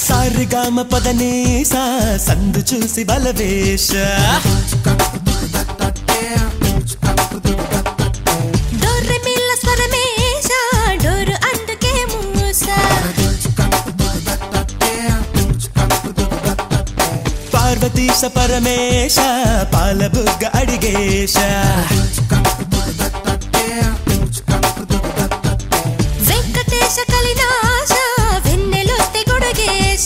సారిగామ పదనీస సందు చూసి బలవేశ డోర్రె మిల్ల స్వరమేశ డోరు అందుకే మూస పార్వతీశ పరమేశ పాలబుగ్గ అడిగేశ వెంకటేశ కలినాశ వెన్నెలొత్తి గొడుగేశ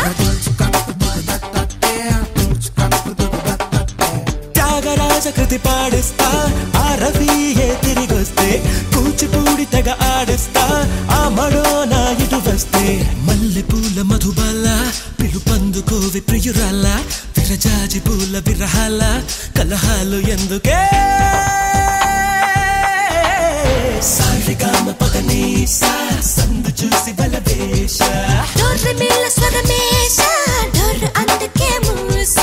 త్యాగరాజ కృతి పాడిస్తా ఆ రవియే తిరిగొస్తే కూచిపూడి తెగ ఆడిస్తా ఆ మడో నా ఇటు వస్తే మల్లె పూల మధుబాల పిలుపందుకోవి ప్రియురాల విరజాజి పూల విరహాల కలహాలు ఎందుకే సారిగామ పదనీ సా సందు చూసి బలవేశ డోర్రె మిల్ల స్వరమేశ డోరు అందుకే మూస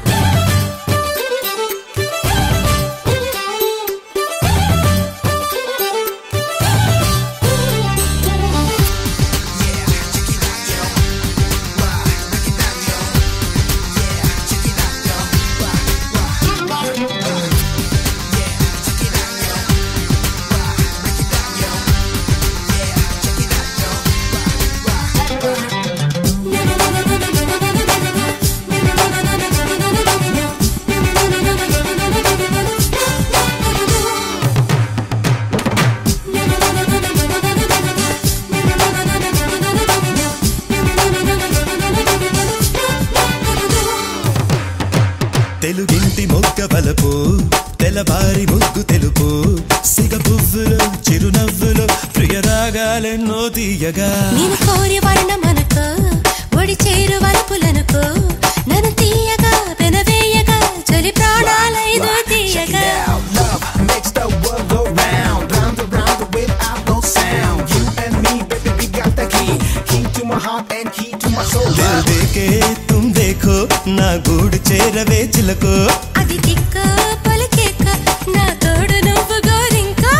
తెలుగింటి మొగ్గ బలపు తెల్లబారి ముగ్గు తెలుపు సిగ పువ్వులు చిరునవ్వులు ప్రియరాగాలెన్నో తీయగా నేను కోరి వర్ణమనకో ఒడి చేరు వలపులనుకో నన్ను తీయగా పెనవేయగా చలి ప్రాణాలైదో తీయగా Love makes the world go round, round and round without no sound. You and me, baby, we got the key, key to my heart and key to my soul. Dil దేకే తుమ్ దేఖో నా గూడు చేరవే చిలకో అది తిక్క పలికేక నా తోడు నువ్వు గోరింకా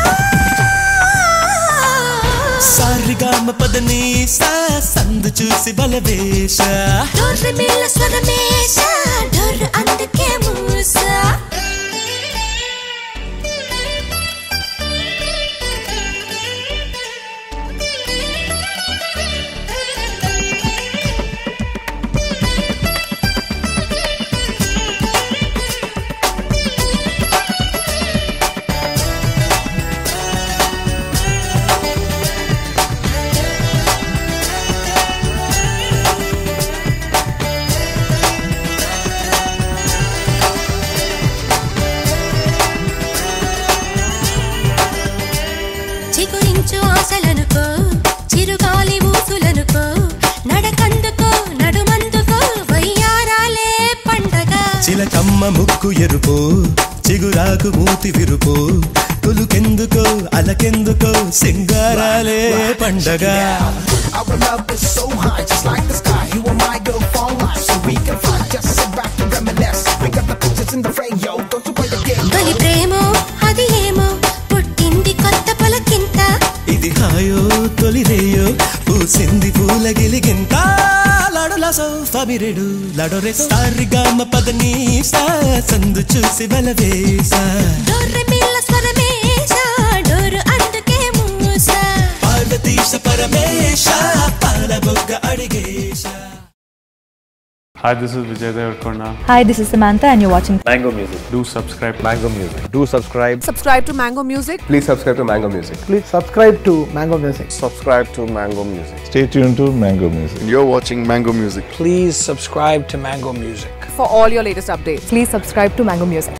సారిగామ పదని సా సందు చూసి బలవేశ డోర్రె మేల స్వరమేశ డోర్రు అందుకే మూస చిగురించు ఆశలనుకో చిరుగాలి ఊసులనుకో నడకందుకో నడుమందుకో వయ్యారాలే పండగ చిలకమ్మ ముక్కు ఎరుపు చిగురాకు మూతి విరుపు తులుకెందుకో అలకెందుకో సింగారాలే పండగ Our love is so high, just like the sky. You and my girl fall life, so we can fly. Just sit back and reminisce. We got the pictures in the frame, yo. Don't you play the game. తొలి ప్రేమో అది ఏమో పుట్టింది కొత్త పులకింత ఇది హాయో తొలిరేయో పూసింది పూల గిలిగింత లడుల సౌఫమిరెడు లడొరె సారిగామ పదని సా సందు చూసి బలవేశ డోర్రె మిల్ల స్వరమేశ డోరు అందుకే మూస పార్వతీశ పరమేశ పాలబొగ్గ అడిగేశ Hi, this is Vijay Devarkonda. Hi, this is Samantha, and you're watching Mango Music. Do subscribe. Mango Music. Do subscribe. subscribe to Mango Music. Please subscribe to Mango Music. Please subscribe to Mango Music. Subscribe to Mango Music. Stay tuned to Mango Music. You're watching Mango Music. Please subscribe to Mango Music. For all your latest updates. Please subscribe to Mango Music.